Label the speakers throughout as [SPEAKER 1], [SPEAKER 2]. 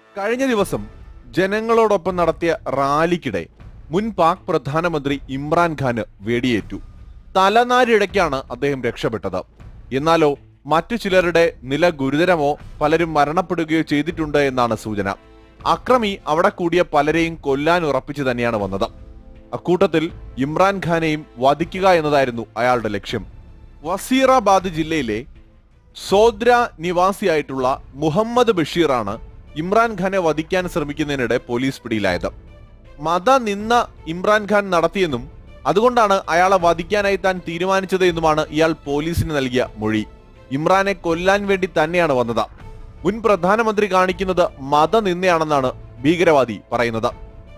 [SPEAKER 1] കഴിഞ്ഞ ദിവസം ജനങ്ങളോടൊപ്പം നടത്തിയ റാലിക്കിടെ മുൻ പാക് പ്രധാനമന്ത്രി ഇമ്രാൻഖാന് വെടിയേറ്റു തലനാരിഴയ്ക്കാണ് അദ്ദേഹം രക്ഷപ്പെട്ടത് എന്നാലോ മറ്റു ചിലരുടെ നില ഗുരുതരമോ പലരും മരണപ്പെടുകയോ ചെയ്തിട്ടുണ്ട് എന്നാണ് സൂചന അക്രമി അവിടെ കൂടിയ പലരെയും കൊല്ലാൻ ഉറപ്പിച്ചു തന്നെയാണ് വന്നത് അക്കൂട്ടത്തിൽ ഇമ്രാൻഖാനെയും വധിക്കുക എന്നതായിരുന്നു അയാളുടെ ലക്ഷ്യം വസീറാബാദ് ജില്ലയിലെ സോദ്ര നിവാസിയായിട്ടുള്ള മുഹമ്മദ് ബഷീറാണ് ഇമ്രാൻഖാനെ വധിക്കാൻ ശ്രമിക്കുന്നതിനിടെ പോലീസ് പിടിയിലായത് മത നിന്ന ഇമ്രാൻഖാൻ നടത്തിയെന്നും അതുകൊണ്ടാണ് അയാളെ വധിക്കാനായി താൻ തീരുമാനിച്ചത് എന്നുമാണ് ഇയാൾ പോലീസിന് നൽകിയ മൊഴി ഇമ്രാനെ കൊല്ലാൻ വേണ്ടി തന്നെയാണ് വന്നത് മുൻ പ്രധാനമന്ത്രി കാണിക്കുന്നത് മതനിന്ദയാണെന്നാണ് ഭീകരവാദി പറയുന്നത്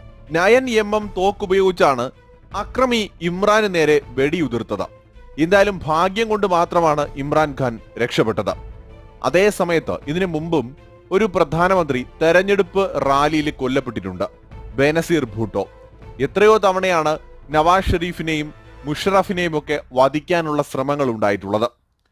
[SPEAKER 1] നയൻ എം എം തോക്കുപയോഗിച്ചാണ് അക്രമി ഇമ്രാന് നേരെ വെടിയുതിർത്തത് എന്തായാലും ഭാഗ്യം കൊണ്ട് മാത്രമാണ് ഇമ്രാൻഖാൻ രക്ഷപ്പെട്ടത് അതേ സമയത്ത് ഇതിനു മുമ്പും ഒരു പ്രധാനമന്ത്രി തെരഞ്ഞെടുപ്പ് റാലിയിൽ കൊല്ലപ്പെട്ടിട്ടുണ്ട് ബേനസീർ ഭൂട്ടോ എത്രയോ തവണയാണ് നവാസ് ഷെരീഫിനെയും മുഷറഫിനെയും ഒക്കെ വധിക്കാനുള്ള ശ്രമങ്ങൾ ഉണ്ടായിട്ടുള്ളത്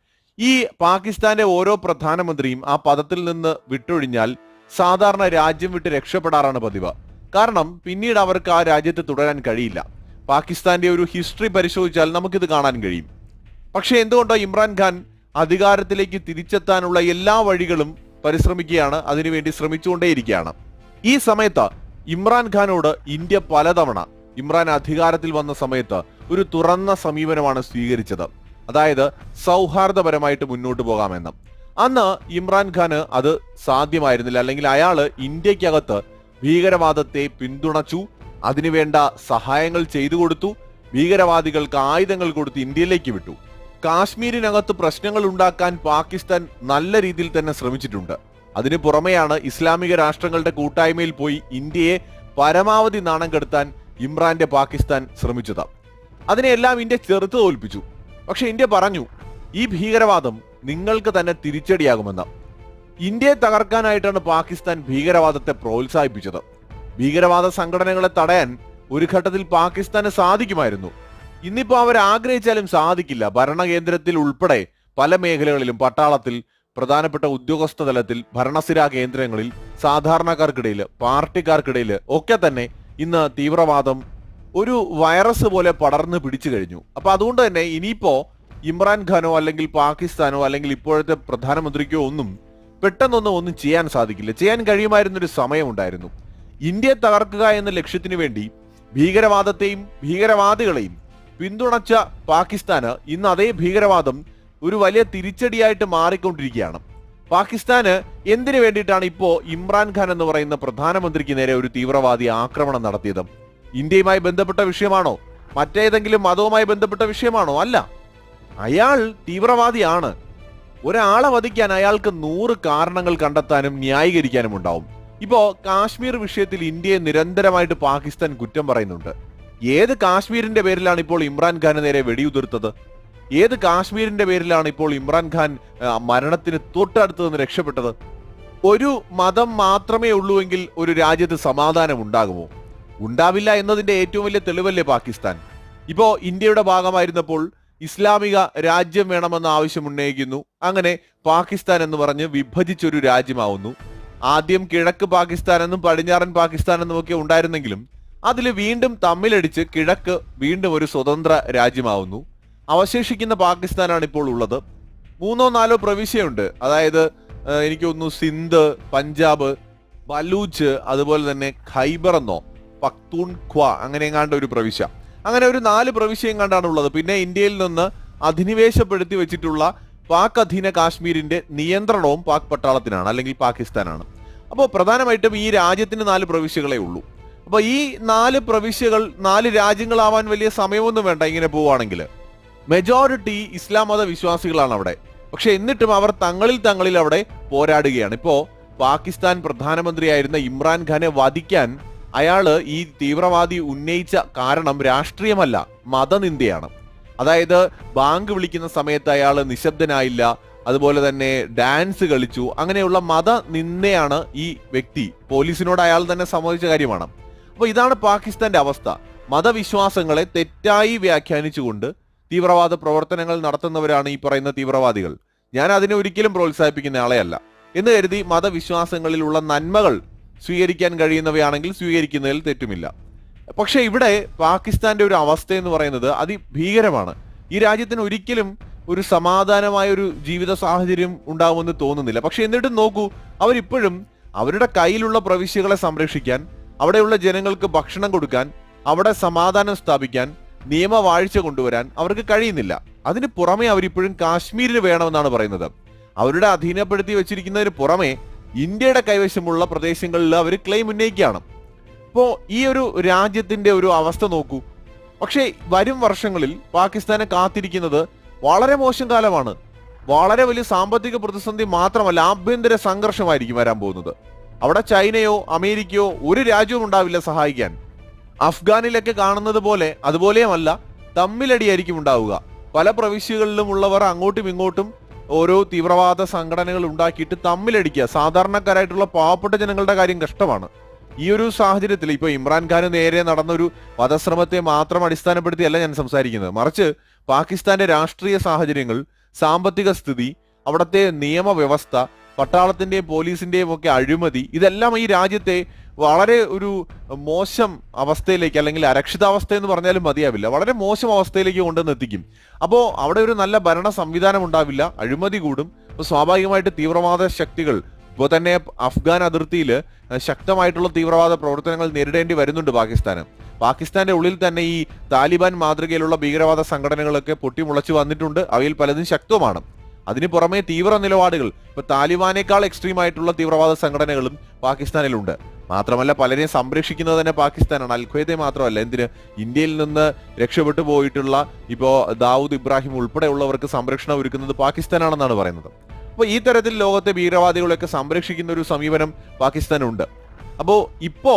[SPEAKER 1] ഈ പാകിസ്ഥാന്റെ ഓരോ പ്രധാനമന്ത്രിയും ആ പദത്തിൽ നിന്ന് വിട്ടൊഴിഞ്ഞാൽ സാധാരണ രാജ്യം വിട്ട് രക്ഷപ്പെടാറാണ് പതിവ് കാരണം പിന്നീട് അവർക്ക് ആ രാജ്യത്ത് തുടരാൻ കഴിയില്ല പാകിസ്ഥാന്റെ ഒരു ഹിസ്റ്ററി പരിശോധിച്ചാൽ നമുക്കിത് കാണാൻ കഴിയും പക്ഷെ എന്തുകൊണ്ടോ ഇമ്രാൻഖാൻ അധികാരത്തിലേക്ക് തിരിച്ചെത്താനുള്ള എല്ലാ വഴികളും പരിശ്രമിക്കുകയാണ് അതിനുവേണ്ടി ശ്രമിച്ചുകൊണ്ടേയിരിക്കുകയാണ് ഈ സമയത്ത് ഇമ്രാൻഖാനോട് ഇന്ത്യ പലതവണ ഇമ്രാൻ അധികാരത്തിൽ വന്ന സമയത്ത് ഒരു തുറന്ന സമീപനമാണ് സ്വീകരിച്ചത് അതായത് സൗഹാർദ്ദപരമായിട്ട് മുന്നോട്ട് പോകാമെന്ന് അന്ന് ഇമ്രാൻഖാന് അത് സാധ്യമായിരുന്നില്ല അല്ലെങ്കിൽ അയാള് ഇന്ത്യക്കകത്ത് ഭീകരവാദത്തെ പിന്തുണച്ചു അതിനുവേണ്ട സഹായങ്ങൾ ചെയ്തു കൊടുത്തു ഭീകരവാദികൾക്ക് ആയുധങ്ങൾ കൊടുത്ത് ഇന്ത്യയിലേക്ക് വിട്ടു കാശ്മീരിനകത്ത് പ്രശ്നങ്ങൾ ഉണ്ടാക്കാൻ പാകിസ്ഥാൻ നല്ല രീതിയിൽ തന്നെ ശ്രമിച്ചിട്ടുണ്ട് അതിനു പുറമെയാണ് ഇസ്ലാമിക രാഷ്ട്രങ്ങളുടെ കൂട്ടായ്മയിൽ പോയി ഇന്ത്യയെ പരമാവധി നാണം കെടുത്താൻ ഇമ്രാന്റെ പാകിസ്ഥാൻ ശ്രമിച്ചത് അതിനെല്ലാം ഇന്ത്യ ചെറുത്ത് തോൽപ്പിച്ചു പക്ഷെ ഇന്ത്യ പറഞ്ഞു ഈ ഭീകരവാദം നിങ്ങൾക്ക് തന്നെ തിരിച്ചടിയാകുമെന്ന് ഇന്ത്യയെ തകർക്കാനായിട്ടാണ് പാകിസ്ഥാൻ ഭീകരവാദത്തെ പ്രോത്സാഹിപ്പിച്ചത് ഭീകരവാദ സംഘടനകളെ തടയാൻ ഒരു ഘട്ടത്തിൽ പാകിസ്ഥാന് സാധിക്കുമായിരുന്നു ഇന്നിപ്പോ അവർ ആഗ്രഹിച്ചാലും സാധിക്കില്ല ഭരണകേന്ദ്രത്തിൽ ഉൾപ്പെടെ പല മേഖലകളിലും പട്ടാളത്തിൽ പ്രധാനപ്പെട്ട ഉദ്യോഗസ്ഥ തലത്തിൽ ഭരണസിരാ കേന്ദ്രങ്ങളിൽ സാധാരണക്കാർക്കിടയിൽ പാർട്ടിക്കാർക്കിടയിൽ ഒക്കെ തന്നെ ഇന്ന് തീവ്രവാദം ഒരു വൈറസ് പോലെ പടർന്ന് പിടിച്ചു കഴിഞ്ഞു അപ്പൊ അതുകൊണ്ട് തന്നെ ഇനിയിപ്പോ ഇമ്രാൻഖാനോ അല്ലെങ്കിൽ പാകിസ്ഥാനോ അല്ലെങ്കിൽ ഇപ്പോഴത്തെ പ്രധാനമന്ത്രിക്കോ ഒന്നും പെട്ടെന്നൊന്നും ഒന്നും ചെയ്യാൻ സാധിക്കില്ല ചെയ്യാൻ കഴിയുമായിരുന്നൊരു സമയമുണ്ടായിരുന്നു ഇന്ത്യയെ തകർക്കുക എന്ന ലക്ഷ്യത്തിനു വേണ്ടി ഭീകരവാദത്തെയും ഭീകരവാദികളെയും പിന്തുണച്ച പാകിസ്ഥാന് ഇന്ന് അതേ ഭീകരവാദം ഒരു വലിയ തിരിച്ചടിയായിട്ട് മാറിക്കൊണ്ടിരിക്കുകയാണ് പാകിസ്ഥാന് എന്തിനു വേണ്ടിയിട്ടാണ് ഇപ്പോ ഇമ്രാൻഖാൻ എന്ന് പറയുന്ന പ്രധാനമന്ത്രിക്ക് നേരെ ഒരു തീവ്രവാദി ആക്രമണം നടത്തിയത് ഇന്ത്യയുമായി ബന്ധപ്പെട്ട വിഷയമാണോ മറ്റേതെങ്കിലും മതവുമായി ബന്ധപ്പെട്ട വിഷയമാണോ അല്ല അയാൾ തീവ്രവാദിയാണ് ഒരാളെ വധിക്കാൻ അയാൾക്ക് നൂറ് കാരണങ്ങൾ കണ്ടെത്താനും ന്യായീകരിക്കാനും ഉണ്ടാവും ഇപ്പോ കാശ്മീർ വിഷയത്തിൽ ഇന്ത്യയെ നിരന്തരമായിട്ട് പാകിസ്ഥാൻ കുറ്റം പറയുന്നുണ്ട് ഏത് കാശ്മീരിന്റെ പേരിലാണ് ഇപ്പോൾ ഇമ്രാൻഖാന് നേരെ വെടിയുതിർത്തത് ഏത് കാശ്മീരിന്റെ പേരിലാണ് ഇപ്പോൾ ഇമ്രാൻഖാൻ ആ, മരണത്തിന് തൊട്ടടുത്ത് നിന്ന് രക്ഷപ്പെട്ടത് ഒരു മതം മാത്രമേ ഉള്ളൂവെങ്കിൽ ഒരു രാജ്യത്ത് സമാധാനം ഉണ്ടാകുമോ ഉണ്ടാവില്ല എന്നതിന്റെ ഏറ്റവും വലിയ തെളിവല്ലേ പാകിസ്ഥാൻ ഇപ്പോ ഇന്ത്യയുടെ ഭാഗമായിരുന്നപ്പോൾ ഇസ്ലാമിക രാജ്യം വേണമെന്ന ആവശ്യം ഉന്നയിക്കുന്നു അങ്ങനെ പാകിസ്ഥാൻ എന്ന് പറഞ്ഞ് വിഭജിച്ചൊരു രാജ്യമാവുന്നു ആദ്യം കിഴക്ക് പാകിസ്ഥാൻ എന്നും പടിഞ്ഞാറൻ പാകിസ്ഥാൻ എന്നും ഒക്കെ ഉണ്ടായിരുന്നെങ്കിലും അതിൽ വീണ്ടും തമ്മിലടിച്ച് കിഴക്ക് വീണ്ടും ഒരു സ്വതന്ത്ര രാജ്യമാവുന്നു അവശേഷിക്കുന്ന പാകിസ്ഥാനാണ് ഇപ്പോൾ ഉള്ളത് മൂന്നോ നാലോ പ്രവിശ്യയുണ്ട് അതായത് ഏഹ്, എനിക്ക് തോന്നുന്നു സിന്ധ് പഞ്ചാബ് ബലൂച്ച് അതുപോലെ തന്നെ ഖൈബർ എന്നോ പക്തൂൺ ഖ്വ അങ്ങനെ എങ്ങാണ്ട് ഒരു പ്രവിശ്യ അങ്ങനെ ഒരു നാല് പ്രവിശ്യം കണ്ടാണ് ഉള്ളത് പിന്നെ ഇന്ത്യയിൽ നിന്ന് അധിനിവേശപ്പെടുത്തി വെച്ചിട്ടുള്ള പാക് അധീന കാശ്മീരിന്റെ നിയന്ത്രണവും പാക് പട്ടാളത്തിനാണ് അല്ലെങ്കിൽ പാകിസ്ഥാനാണ് അപ്പോൾ പ്രധാനമായിട്ടും ഈ രാജ്യത്തിന് നാല് പ്രവിശ്യകളേ ഉള്ളൂ അപ്പൊ ഈ നാല് പ്രവിശ്യകൾ നാല് രാജ്യങ്ങളാവാൻ വലിയ സമയമൊന്നും വേണ്ട ഇങ്ങനെ പോവുകയാണെങ്കിൽ മെജോറിറ്റി ഇസ്ലാം മത വിശ്വാസികളാണ് അവിടെ പക്ഷെ എന്നിട്ടും അവർ തങ്ങളിൽ തങ്ങളിൽ അവിടെ പോരാടുകയാണ് ഇപ്പോ പാകിസ്ഥാൻ പ്രധാനമന്ത്രിയായിരുന്ന ഇമ്രാൻഖാനെ വധിക്കാൻ അയാള് ഈ തീവ്രവാദി ഉന്നയിച്ച കാരണം രാഷ്ട്രീയമല്ല മതനിന്ദയാണ് അതായത് ബാങ്ക് വിളിക്കുന്ന സമയത്ത് അയാൾ നിശബ്ദനായില്ല അതുപോലെ തന്നെ ഡാൻസ് കളിച്ചു അങ്ങനെയുള്ള മത നിന്ദയാണ് ഈ വ്യക്തി പോലീസിനോട് അയാൾ തന്നെ സമ്മതിച്ച കാര്യമാണ് അപ്പൊ ഇതാണ് പാകിസ്ഥാന്റെ അവസ്ഥ മതവിശ്വാസങ്ങളെ തെറ്റായി വ്യാഖ്യാനിച്ചുകൊണ്ട് തീവ്രവാദ പ്രവർത്തനങ്ങൾ നടത്തുന്നവരാണ് ഈ പറയുന്ന തീവ്രവാദികൾ ഞാൻ അതിനെ ഒരിക്കലും പ്രോത്സാഹിപ്പിക്കുന്ന ആളെയല്ല എന്ന് കരുതി മതവിശ്വാസങ്ങളിലുള്ള നന്മകൾ സ്വീകരിക്കാൻ കഴിയുന്നവയാണെങ്കിൽ സ്വീകരിക്കുന്നതിൽ തെറ്റുമില്ല പക്ഷേ ഇവിടെ പാകിസ്ഥാന്റെ ഒരു അവസ്ഥ എന്ന് പറയുന്നത് അതിഭീകരമാണ് ഈ രാജ്യത്തിന് ഒരിക്കലും ഒരു സമാധാനമായ ഒരു ജീവിത സാഹചര്യം ഉണ്ടാവുമെന്ന് തോന്നുന്നില്ല പക്ഷെ എന്നിട്ടും നോക്കൂ അവരിപ്പോഴും അവരുടെ കയ്യിലുള്ള പ്രവിശ്യകളെ സംരക്ഷിക്കാൻ അവിടെയുള്ള ജനങ്ങൾക്ക് ഭക്ഷണം കൊടുക്കാൻ അവിടെ സമാധാനം സ്ഥാപിക്കാൻ നിയമവാഴ്ച കൊണ്ടുവരാൻ അവർക്ക് കഴിയുന്നില്ല അതിന് പുറമെ അവരിപ്പോഴും കാശ്മീരിന് വേണമെന്നാണ് പറയുന്നത് അവരുടെ അധീനപ്പെടുത്തി വെച്ചിരിക്കുന്നതിന് പുറമെ ഇന്ത്യയുടെ കൈവശമുള്ള പ്രദേശങ്ങളിൽ അവർ ക്ലെയിം ഉന്നയിക്കുകയാണ് ഇപ്പോ ഈ ഒരു രാജ്യത്തിന്റെ ഒരു അവസ്ഥ നോക്കൂ പക്ഷേ വരും വർഷങ്ങളിൽ പാകിസ്ഥാനെ കാത്തിരിക്കുന്നത് വളരെ മോശം കാലമാണ് വളരെ വലിയ സാമ്പത്തിക പ്രതിസന്ധി മാത്രമല്ല ആഭ്യന്തര സംഘർഷമായിരിക്കും വരാൻ പോകുന്നത് അവിടെ ചൈനയോ അമേരിക്കയോ ഒരു രാജ്യവും ഉണ്ടാവില്ല സഹായിക്കാൻ അഫ്ഗാനിലൊക്കെ കാണുന്നത് പോലെ അതുപോലെയുമല്ല തമ്മിലടിയായിരിക്കും ഉണ്ടാവുക പല പ്രവിശ്യകളിലും ഉള്ളവർ അങ്ങോട്ടും ഇങ്ങോട്ടും ഓരോ തീവ്രവാദ സംഘടനകൾ ഉണ്ടാക്കിയിട്ട് തമ്മിലടിക്കുക സാധാരണക്കാരായിട്ടുള്ള പാവപ്പെട്ട ജനങ്ങളുടെ കാര്യം കഷ്ടമാണ് ഈ ഒരു സാഹചര്യത്തിൽ ഇപ്പൊ ഇമ്രാൻഖാന് നേരെ നടന്നൊരു വധശ്രമത്തെ മാത്രം അടിസ്ഥാനപ്പെടുത്തിയല്ല ഞാൻ സംസാരിക്കുന്നത് മറിച്ച് പാകിസ്ഥാന്റെ രാഷ്ട്രീയ സാഹചര്യങ്ങൾ സാമ്പത്തിക സ്ഥിതി അവിടുത്തെ നിയമവ്യവസ്ഥ പട്ടാളത്തിന്റെയും പോലീസിന്റെയും ഒക്കെ അഴിമതി ഇതെല്ലാം ഈ രാജ്യത്തെ വളരെ ഒരു മോശം അവസ്ഥയിലേക്ക് അല്ലെങ്കിൽ അരക്ഷിതാവസ്ഥ എന്ന് പറഞ്ഞാലും മതിയാവില്ല വളരെ മോശം അവസ്ഥയിലേക്ക് കൊണ്ടുവന്ന് എത്തിക്കും അപ്പോൾ അവിടെ ഒരു നല്ല ഭരണ സംവിധാനം ഉണ്ടാവില്ല അഴിമതി കൂടും അപ്പോൾ സ്വാഭാവികമായിട്ട് തീവ്രവാദ ശക്തികൾ ഇപ്പോൾ തന്നെ അഫ്ഗാൻ അതിർത്തിയിൽ ശക്തമായിട്ടുള്ള തീവ്രവാദ പ്രവർത്തനങ്ങൾ നേരിടേണ്ടി വരുന്നുണ്ട് പാകിസ്ഥാന് പാകിസ്ഥാന്റെ ഉള്ളിൽ തന്നെ ഈ താലിബാൻ മാതൃകയിലുള്ള ഭീകരവാദ സംഘടനകളൊക്കെ പൊട്ടിമുളച്ചു വന്നിട്ടുണ്ട് അവയിൽ പലതും ശക്തവുമാണ് അതിന് പുറമെ തീവ്ര നിലപാടുകൾ ഇപ്പൊ താലിബാനേക്കാൾ എക്സ്ട്രീം ആയിട്ടുള്ള തീവ്രവാദ സംഘടനകളും പാകിസ്ഥാനിലുണ്ട് മാത്രമല്ല പലരെയും സംരക്ഷിക്കുന്നത് തന്നെ പാകിസ്ഥാനാണ് അൽഖ്വയ്ദെ മാത്രമല്ല എന്തിന് ഇന്ത്യയിൽ നിന്ന് രക്ഷപ്പെട്ടു പോയിട്ടുള്ള ഇപ്പോ ദാവൂദ് ഇബ്രാഹിം ഉൾപ്പെടെയുള്ളവർക്ക് സംരക്ഷണം ഒരുക്കുന്നത് പാകിസ്ഥാനാണെന്നാണ് പറയുന്നത് അപ്പോൾ ഈ തരത്തിൽ ലോകത്തെ ഭീകരവാദികളെയൊക്കെ സംരക്ഷിക്കുന്ന ഒരു സമീപനം പാകിസ്ഥാനുണ്ട് അപ്പോൾ ഇപ്പോ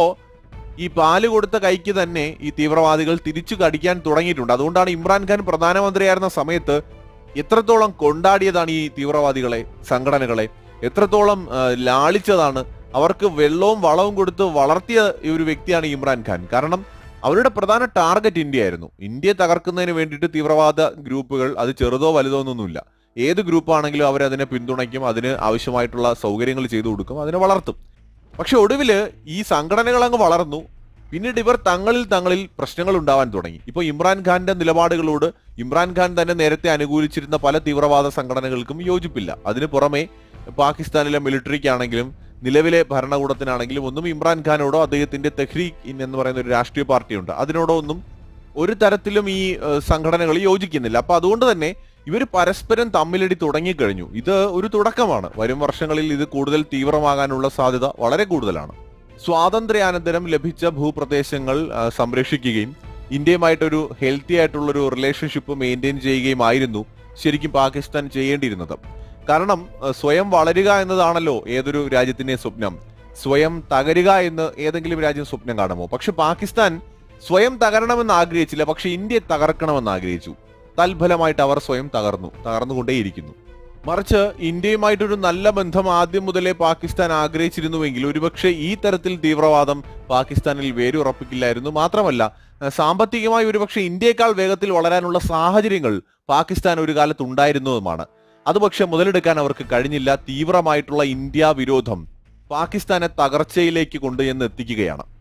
[SPEAKER 1] ഈ പാല് കൊടുത്ത കൈക്ക് തന്നെ ഈ തീവ്രവാദികൾ തിരിച്ചു കടിക്കാൻ തുടങ്ങിയിട്ടുണ്ട് അതുകൊണ്ടാണ് ഇമ്രാൻഖാൻ പ്രധാനമന്ത്രിയായിരുന്ന സമയത്ത് എത്രത്തോളം കൊണ്ടാടിയതാണ് ഈ തീവ്രവാദികളെ സംഘടനകളെ എത്രത്തോളം ആ, ലാളിച്ചതാണ് അവർക്ക് വെള്ളവും വളവും കൊടുത്ത് വളർത്തിയ ഈ ഒരു വ്യക്തിയാണ് ഇമ്രാൻഖാൻ കാരണം അവരുടെ പ്രധാന ടാർഗറ്റ് ഇന്ത്യ ആയിരുന്നു ഇന്ത്യയെ തകർക്കുന്നതിന് വേണ്ടിയിട്ട് തീവ്രവാദ ഗ്രൂപ്പുകൾ അത് ചെറുതോ വലുതോ എന്നൊന്നുമില്ല ഏത് ഗ്രൂപ്പാണെങ്കിലും അവരതിനെ പിന്തുണയ്ക്കും അതിന് ആവശ്യമായിട്ടുള്ള സൗകര്യങ്ങൾ ചെയ്തു കൊടുക്കും അതിനെ വളർത്തും പക്ഷെ ഒടുവിൽ ഈ സംഘടനകൾ അങ്ങ് വളർന്നു പിന്നീട് ഇവർ തങ്ങളിൽ തങ്ങളിൽ പ്രശ്നങ്ങൾ ഉണ്ടാവാൻ തുടങ്ങി ഇപ്പോൾ ഇമ്രാൻഖാന്റെ നിലപാടുകളോട് ഇമ്രാൻഖാൻ തന്നെ നേരത്തെ അനുകൂലിച്ചിരുന്ന പല തീവ്രവാദ സംഘടനകൾക്കും യോജിപ്പില്ല അതിന് പുറമെ പാകിസ്ഥാനിലെ മിലിറ്ററിക്കാണെങ്കിലും നിലവിലെ ഭരണകൂടത്തിനാണെങ്കിലും ഒന്നും ഇമ്രാൻഖാനോടോ അദ്ദേഹത്തിന്റെ തെഹ്രീഖ് ഇൻ എന്ന് പറയുന്ന ഒരു രാഷ്ട്രീയ പാർട്ടിയുണ്ട് അതിനോടോ ഒന്നും ഒരു തരത്തിലും ഈ ഏഹ്, സംഘടനകൾ യോജിക്കുന്നില്ല അപ്പൊ അതുകൊണ്ട് തന്നെ ഇവർ പരസ്പരം തമ്മിലടി തുടങ്ങിക്കഴിഞ്ഞു ഇത് ഒരു തുടക്കമാണ് വരും വർഷങ്ങളിൽ ഇത് കൂടുതൽ തീവ്രമാകാനുള്ള സാധ്യത വളരെ കൂടുതലാണ് സ്വാതന്ത്ര്യാനന്തരം ലഭിച്ച ഭൂപ്രദേശങ്ങൾ ആ, സംരക്ഷിക്കുകയും ഇന്ത്യയുമായിട്ടൊരു ഹെൽത്തി ആയിട്ടുള്ള ഒരു റിലേഷൻഷിപ്പ് മെയിൻറ്റെയിൻ ചെയ്യുകയുമായിരുന്നു ശരിക്കും പാകിസ്ഥാൻ ചെയ്യേണ്ടിയിരുന്നത് കാരണം ആ, സ്വയം വളരുക എന്നതാണല്ലോ ഏതൊരു രാജ്യത്തിന്റെ സ്വപ്നം സ്വയം തകരുക എന്ന് ഏതെങ്കിലും രാജ്യം സ്വപ്നം കാണുമോ പക്ഷെ പാകിസ്ഥാൻ സ്വയം തകരണമെന്ന് ആഗ്രഹിച്ചില്ല പക്ഷെ ഇന്ത്യയെ തകർക്കണമെന്ന് ആഗ്രഹിച്ചു തൽഫലമായിട്ട് അവർ സ്വയം തകർന്നു തകർന്നുകൊണ്ടേയിരിക്കുന്നു മറിച്ച് ഇന്ത്യയുമായിട്ടൊരു നല്ല ബന്ധം ആദ്യം മുതലേ പാകിസ്ഥാൻ ആഗ്രഹിച്ചിരുന്നുവെങ്കിൽ ഒരുപക്ഷെ ഈ തരത്തിൽ തീവ്രവാദം പാകിസ്ഥാനിൽ വേരുറപ്പിക്കില്ലായിരുന്നു മാത്രമല്ല അഹ് സാമ്പത്തികമായി ഒരുപക്ഷെ ഇന്ത്യയെക്കാൾ വേഗത്തിൽ വളരാനുള്ള സാഹചര്യങ്ങൾ പാകിസ്ഥാൻ ഒരു കാലത്ത് ഉണ്ടായിരുന്നതുമാണ് അത് പക്ഷെ മുതലെടുക്കാൻ അവർക്ക് കഴിഞ്ഞില്ല തീവ്രമായിട്ടുള്ള ഇന്ത്യ വിരോധം പാകിസ്ഥാനെ തകർച്ചയിലേക്ക് കൊണ്ടുചെന്ന് എത്തിക്കുകയാണ്